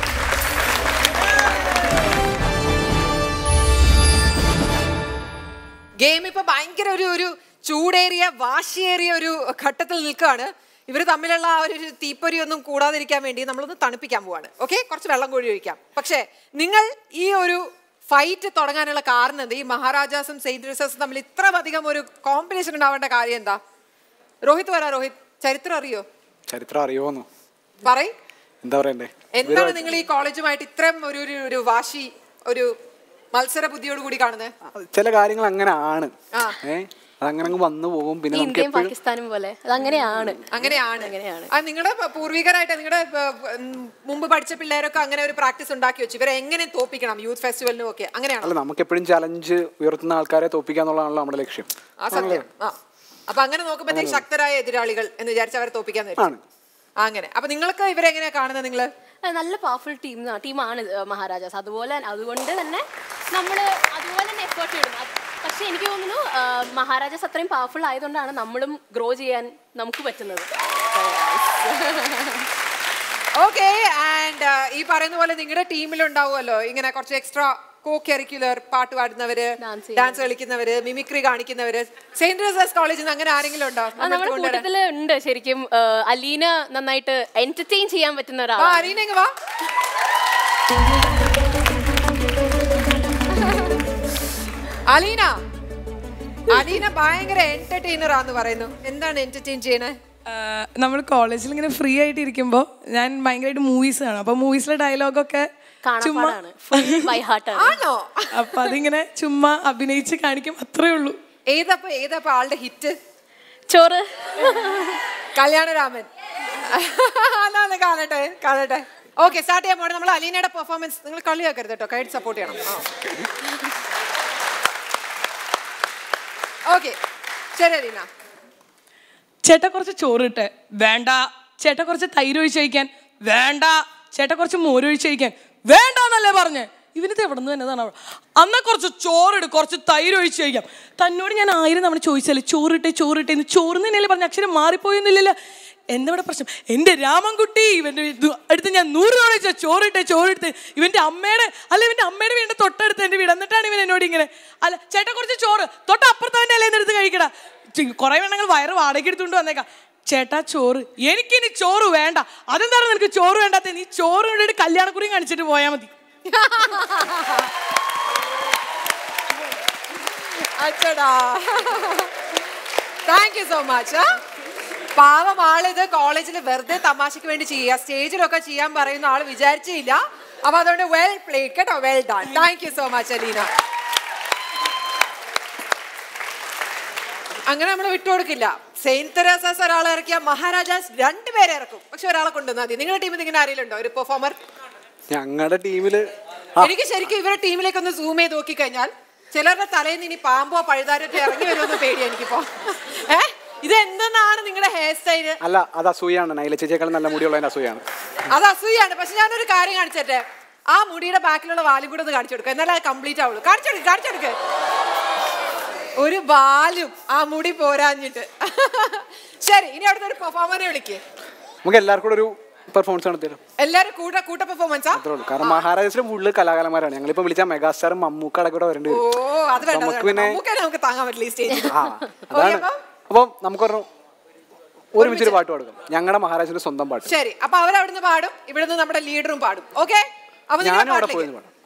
ഗെയിം ഇപ്പൊ ഭയങ്കര ഒരു ഒരു ചൂടേറിയ വാശിയേറിയ ഒരു ഘട്ടത്തിൽ നിൽക്കുകയാണ് ഇവർ തമ്മിലുള്ള ആ ഒരു ഒരു തീപ്പൊരി ഒന്നും കൂടാതിരിക്കാൻ വേണ്ടി നമ്മളൊന്ന് തണുപ്പിക്കാൻ പോവാണ് ഓക്കെ കുറച്ച് വെള്ളം കോഴി ഒഴിക്കാം പക്ഷേ നിങ്ങൾ ഈ ഒരു ഫൈറ്റ് തുടങ്ങാനുള്ള കാരണം എന്താ ഈ മഹാരാജാസും സെയിന്റ് റിസസും തമ്മിൽ ഇത്ര അധികം ഒരു കോമ്പിനേഷൻ ഉണ്ടാവേണ്ട കാര്യം എന്താ രോഹിത് വരാ രോഹിത് ചരിത്രം അറിയോ ചരിത്രം അറിയുമോന്നോ പറയ് എന്താ പറയണ്ടേ എന്താണ് നിങ്ങൾ ഈ കോളേജുമായിട്ട് ഇത്രയും ഒരു ഒരു ഒരു വാശി ഒരു മത്സര ബുദ്ധിയോട് കൂടി കാണുന്നത് ചില കാര്യങ്ങൾ അങ്ങനെ ആണ് ആ. ഏ അതങ്ങനെ അങ്ങ് വന്നു പോകും പിന്നെ നമുക്ക് ഇന്ത്യയും എപ്പോഴും പാകിസ്ഥാനും പോലെ അതങ്ങനെയാണ് അങ്ങനെയാണ് അങ്ങനെയാണ് അത് നിങ്ങളുടെ പൂർവികരായിട്ട് നിങ്ങളുടെ മുമ്പ് പഠിച്ച പിള്ളേരൊക്കെ അങ്ങനെ ഒരു പ്രാക്ടീസ് ഉണ്ടാക്കി വെച്ചു ഇവരെ എങ്ങനെ തോപ്പിക്കണം യൂത്ത് ഫെസ്റ്റിവലിനും ഒക്കെ അങ്ങനെയാണ് അല്ല നമുക്ക് എപ്പോഴും ചലഞ്ച് ഉയർത്തുന്ന ആൾക്കാരെ തോപ്പിക്കുക എന്നുള്ളതാണല്ലോ നമ്മുടെ ലക്ഷ്യം ആ സത്യം ആ അപ്പൊ അങ്ങനെ നോക്കുമ്പോഴത്തേക്ക് ശക്തരായ എതിരാളികൾ എന്ന് വിചാരിച്ച് അവരെ തോപ്പിക്കാന്ന് വെച്ചു ആണ്. അങ്ങനെ അപ്പൊ നിങ്ങൾക്ക് ഇവരെങ്ങനെയാ കാണുന്നത് നിങ്ങള് അത് നല്ല പവർഫുൾ ടീം ടീമാണ് മഹാരാജാസ് അതുപോലെ അതുകൊണ്ട് തന്നെ നമ്മൾ അതുപോലെ തന്നെ എഫേർട്ട് ഇടും അത് പക്ഷെ എനിക്ക് തോന്നുന്നു ആ, മഹാരാജാസ് അത്രയും പവർഫുൾ ആയതുകൊണ്ടാണ് നമ്മളും ഗ്രോ ചെയ്യാൻ നമുക്ക് പറ്റുന്നത് ഓക്കെ ആൻഡ് ഈ പറയുന്ന പോലെ നിങ്ങളുടെ ടീമിലുണ്ടാവുമല്ലോ ഇങ്ങനെ കുറച്ച് എക്സ്ട്രാ കോ കരിക്കുലർ പാട്ട് പാടുന്നവര് ഡാൻസ് കളിക്കുന്നവര് മിമിക്രി കാണിക്കുന്നവര് സെയിന്റ് ജോസഫ് കോളേജിൽ നിന്ന് അങ്ങനെ ആരെങ്കിലും ഉണ്ടോ ആ, നമ്മുടെ കൂട്ടത്തിൽ ഉണ്ട് ശരിക്കും ആ, അലീന നന്നായിട്ട് എന്റർടൈൻ ചെയ്യാൻ പറ്റുന്ന വാ ഒരാളാണ് അലീന ഇങ്ങ് വാ അലീന അലീന ഭയങ്കര എന്റർടൈനർ ആന്ന് പറയുന്നു എന്താണ് എന്റർടൈൻ ചെയ്യണേ നമ്മൾ കോളേജിൽ ഇങ്ങനെ ഫ്രീ ആയിട്ട് ഇരിക്കുമ്പോൾ ഞാൻ ഭയങ്കരമായിട്ട് മൂവീസ് കാണും അപ്പൊ മൂവീസിലെ ഡയലോഗൊക്കെ ചുമ്മാ കാണാപ്പാടാണ് ഫുൾ ബൈ ഹാർട്ടാണ് ആണോ അപ്പൊ അതിങ്ങനെ ചുമ്മാ അഭിനയിച്ച് കാണിക്കും അത്രേ ഉള്ളൂ ഏതപ്പോ ഏതപ്പോ ആളുടെ ഹിറ്റ് ചോറ് കല്യാണരാമൻ അതാണ് കാണട്ടെ കാണട്ടെ ഓക്കെ സ്റ്റാർട്ട് ചെയ്യാൻ പോകണം നമ്മൾ അലീനയുടെ പെർഫോമൻസ് നിങ്ങൾ കളിയാക്കരുത് കേട്ടോ കൈഡ് സപ്പോർട്ട് ചെയ്യണം ഓക്കെ ശരി അലീന ചേട്ടാ കുറച്ച് ചോറ് ഇട്ടെ വേണ്ട ചേട്ടാ കുറച്ച് തൈര് ഒഴിച്ച് കഴിക്കാൻ വേണ്ട ചേട്ടാ കുറച്ച് മോര് ഒഴിച്ച് കഴിക്കാൻ വേണ്ട എന്നല്ലേ പറഞ്ഞേ ഇവനിത് എവിടെ നിന്ന് തന്നെതാണ് അന്ന കുറച്ച് ചോറിട് കുറച്ച് തൈര് ഒഴിച്ച് കഴിക്കാം തന്നോട് ഞാൻ ആയിരം തവണ ചോദിച്ചല്ലേ ചോറിട്ടെ ചോറിട്ടെ എന്ന് ചോറ് തന്നെയല്ലേ പറഞ്ഞ അക്ഷരം മാറിപ്പോയൊന്നുമില്ലല്ലോ എന്താ ഇവിടെ പ്രശ്നം എൻ്റെ രാമൻകുട്ടി ഇവൻ്റെ ഇത് അടുത്ത് ഞാൻ നൂറ് തവണ ചോദിച്ചാൽ ചോറിട്ടെ ചോറിട്ടെ ഇവൻ്റെ അമ്മയുടെ അല്ല ഇവൻ്റെ അമ്മയുടെ വീടിൻ്റെ തൊട്ടടുത്ത് എൻ്റെ വീട് എന്നിട്ടാണ് ഇവൻ എന്നോട് ഇങ്ങനെ അല്ല ചേട്ടാ കുറച്ച് ചോറ് തൊട്ടപ്പുറത്തവൻ്റെ അല്ലേ എടുത്ത് കഴിക്കടാ ചി- കുറേ വേണമെങ്കിൽ വയറ് വാടകയ്ക്ക് എടുത്തുകൊണ്ട് വന്നേക്കാം ചേട്ടാ ചോറ് എനിക്കിനി ചോറ് വേണ്ട അതെന്താണ് നിനക്ക് ചോറ് വേണ്ടാത്ത നീ ചോറ് കൊണ്ടിട്ട് കല്യാണക്കുറിയും കാണിച്ചിട്ട് പോയാൽ മതി അച്ചടാ താങ്ക് യു സോ മച്ച് പാവം ആളിത് കോളേജിൽ വെറുതെ തമാശക്ക് വേണ്ടി ചെയ്യുക സ്റ്റേജിലൊക്കെ ചെയ്യാൻ പറയുന്ന ആൾ വിചാരിച്ചില്ല അപ്പൊ അതുകൊണ്ട് വെൽ പ്ലേ കേട്ടോ well done thank you so much Alina അങ്ങനെ നമ്മൾ വിട്ടുകൊടുക്കില്ല സെയിന്റ് തെരേസാസ് ഒരാൾ ഇറക്കിയ മഹാരാജാസ് രണ്ടുപേരെ ഇറക്കും പക്ഷെ ഒരാളെ കൊണ്ടുവന്നാൽ മതി നിങ്ങളുടെ ടീമിൽ ഇങ്ങനെ ആരെങ്കിലും ഉണ്ടോ ഒരു പെർഫോമർ ഞങ്ങളുടെ ടീമില് ആ, എനിക്ക് ശരിക്കും ഇവരുടെ ടീമിലേക്ക് ഒന്ന് സൂം ചെയ്ത് നോക്കിക്കഴിഞ്ഞാൽ ചിലരുടെ തലയിൽ നിന്ന് ഇനി പാമ്പോ പഴുതാരൊക്കെ ഇറങ്ങി വരുമെന്ന് പേടിയാ എനിക്കിപ്പോ ഏ ഇത് എന്തെന്നാണ് നിങ്ങളുടെ ഹെയർ സ്റ്റൈല് അല്ല അത് അസൂയാണ് നൈല ചേച്ചിയേക്കാളും നല്ല മുടിയുള്ളതിന്റെ അസൂയാണ് അത് അസൂയാണ് പക്ഷെ ഞാനൊരു കാര്യം കാണിച്ചിട്ടെ ആ മുടിയുടെ ബാക്കിലുള്ള വാലും കൂടെ ഒന്ന് കാണിച്ചു കൊടുക്കുക എന്നാലേ അത് കംപ്ലീറ്റ് ആവുള്ളൂ കാണിച്ചു കൊടുക്കുക കാണിച്ചു കൊടുക്കുക ഒരു ബാലും ആ മുടി പോരാഞ്ഞിട്ട് ശരി ഇനി അവിടുത്തെ ഒരു പെർഫോമറെ വിളിക്കേ നമുക്ക് എല്ലാവർക്കും കൂടെ ഒരു പെർഫോമൻസ് നടത്തിയാലോ എല്ലാരും കൂട്ട കൂട്ട പെർഫോമൻസാ അത്രേ ഉള്ളൂ കാരണം മഹാരാജാസിലെ ഫുള്ള് കലാകാരന്മാരാണ് ഞങ്ങളിപ്പോ വിളിച്ച മെഗാസ്റ്റാറും മമ്മൂക്കടക്കം കൂടെ വരേണ്ടി ഓ വരും അത് വേണ്ട അത് നമുക്ക് വേണ്ട. പിന്നെ നമുക്കതിനെ നമുക്ക് താങ്ങാൻ പറ്റില്ല ഈ സ്റ്റേജിൽ ആ അതാണ് അപ്പം നമുക്കൊരു ഒരുമിച്ചൊരു പാട്ട് പാടും ഞങ്ങളുടെ മഹാരാജാസിന്റെ സ്വന്തം പാട്ട് ശരി അപ്പൊ അവരവിടുന്ന് പാടും ഇവിടുന്ന് നമ്മുടെ ലീഡറും പാടും ഓക്കെ അപ്പൊ നിങ്ങൾ ഞാനും അവിടെ പാട്ടിലേക്ക്. പോയി പാടാം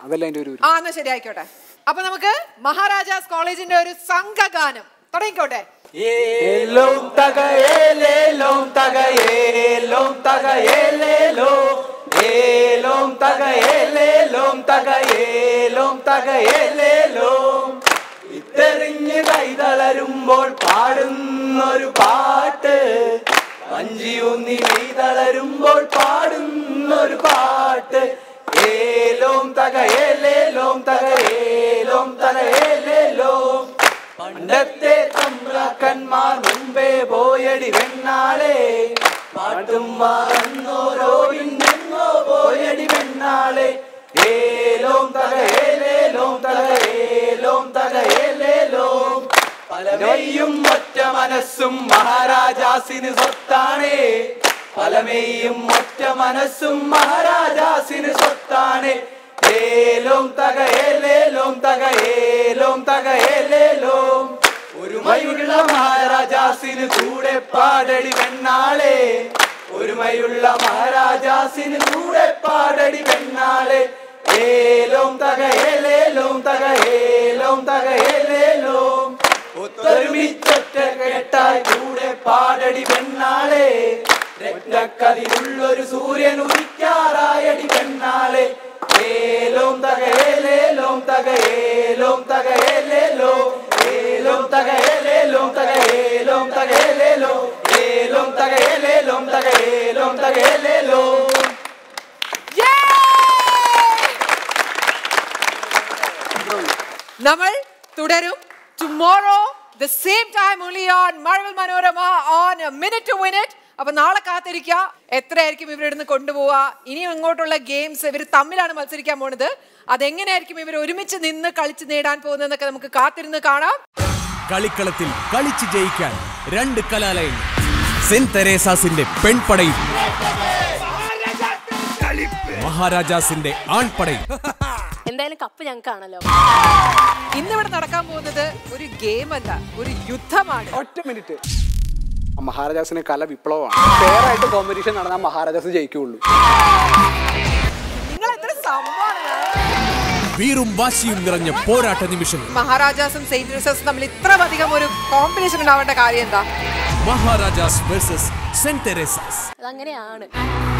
അതല്ല എൻ്റെ ഒരു ആ എന്നാ ശരി ആയിക്കോട്ടെ അപ്പൊ നമുക്ക് മഹാരാജാസ് കോളേജിന്റെ ഒരു സംഘഗാനം തുടങ്ങിക്കോട്ടെ ഏലോം തകയേലേലോം തകയേലോം തകയേലേലോ ഏലോം തകയേലേലോം തകയേലോം തകയേലേലോം ഇത്തെറിഞ്ഞ് കൈതളരുമ്പോൾ പാടുന്നൊരു പാട്ട് വഞ്ചിയൂന്നി നെയ്തളരുമ്പോൾ പാടുന്നൊരു പാട്ട് ഏലോം തകയേലേലോം തകയേലോം തകയേലേലോം പണ്ടത്തെ തമ്പ്രാക്കന്മാർ മുമ്പേ പോയടി വെണ്ണാളെ പാട്ടും മറന്നോരോ ഇന്നെങ്ങോ പോയടി വെണ്ണാളെ ഏലോം തകയേലേലോം തകയേലോം തകയേലേലോം പലമെയ്യും ഒറ്റ മനസ്സും മഹാരാജാസിന് സ്വത്താണേ പലമെയ്യും ഒറ്റ മനസ്സും മഹാരാജാസിന് സ്വത്താണേ ഏലോം തകയേലേലോം തകയേലോം തകയേലേലോം ഒരുമയുള്ള മഹാരാജാസിന് കൂടെ പാടടി വെണ്ണാളെ ഒരുമയുള്ള മഹാരാജാസിന് കൂടെ പാടടി വെണ്ണാളെ ഏലോം തകയേലേലോം തകയേലോം തകയേലേലോം ഒത്തൊരുമിച്ചൊറ്റ കേട്ടാൽ കൂടെ പാടടി വെണ്ണാളെ രക്തക്കതിരുള്ളൊരു സൂര്യൻ ഉദിക്കാറായടി പെണ്ണാളെ ഏലോം തകയേലേലോം തകയേലോം തകയേലേലോ ഏലോം തകയേലേലോം തകയേലോം തകയേലേലോ ഏലോം തകയേലേലോം തകയേലോം തകയേലേലോ നമ്മൾ തുടരും tomorrow the same time only on Mazhavil Manorama on minute to minute അപ്പൊ നാളെ കാത്തിരിക്കുക എത്രയായിരിക്കും ഇവരിടുന്ന് കൊണ്ടുപോവുക ഇനി അങ്ങോട്ടുള്ള ഗെയിംസ് ഇവർ തമ്മിലാണ് മത്സരിക്കാൻ പോണത് അതെങ്ങനെയായിരിക്കും ഇവർ ഒരുമിച്ച് നിന്ന് കളിച്ച് നേടാൻ പോകുന്നതെന്നൊക്കെ നമുക്ക് കാത്തിരുന്ന് കാണാം കളിക്കളത്തിൽ കളിച്ച് ജയിക്കാൻ രണ്ട് കലാലയങ്ങൾ സെന്റ് തെരേസാസിന്റെ പെൺപടയും മഹാരാജാസിന്റെ ആൺപടയും എന്തായാലും കപ്പ് ഞങ്ങൾക്കാണല്ലോ ഇന്നിവിടെ നടക്കാൻ പോകുന്നത് ഒരു ഗെയിം അല്ല ഒരു യുദ്ധമാണ് ഒറ്റ മിനിറ്റ് മഹാരാജാസിന് കല വിപ്ലവമാണ് ഫെയർ ആയിട്ട് കോമ്പറ്റീഷൻ നടന്നാൽ മഹാരാജാസ് ജയിക്കുകയുള്ളൂ നിങ്ങൾ എത്ര സംഭവമാണ് വീറും വാശിയും നിറഞ്ഞ പോരാട്ട നിമിഷങ്ങൾ മഹാരാജാസും സെയിന്റ് ജോസഫും തമ്മിൽ ഇത്ര അധികം ഒരു കോമ്പറ്റീഷൻ ഉണ്ടാവേണ്ട കാര്യം എന്താ മഹാരാജാസ് വേഴ്സസ് സെന്റ് തെരേസാസ് അതങ്ങനെയാണ്